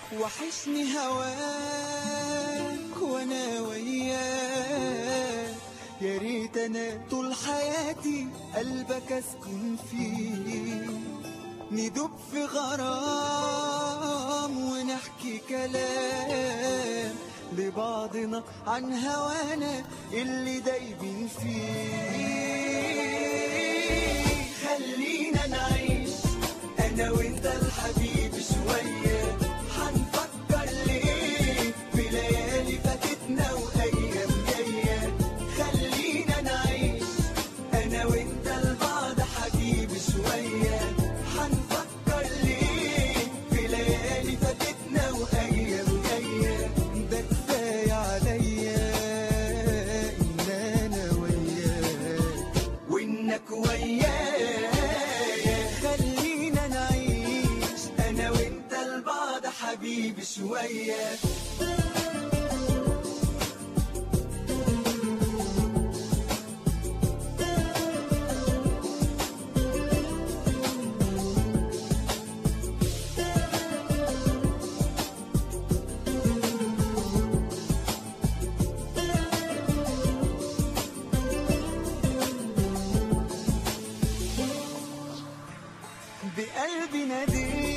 وحشني هواك وانا وياك يا ريت انا طول حياتي قلبك اسكن فيه ندوب في غرام ونحكي كلام لبعضنا عن هوانا اللي دايبين فيه خلينا نعيش انا وانت الحبيب شوية حنفكر ليه في ليالي فاتتنا وايام جاية خلينا نعيش انا وانت لبعض حبيب شوية حنفكر ليه في ليالي فاتتنا وايام جاية ده كفاية عليا ان انا وياك وانك ويايا خلينا نعيش انا وانت لبعض حبيبي شويه بقلبي ناديت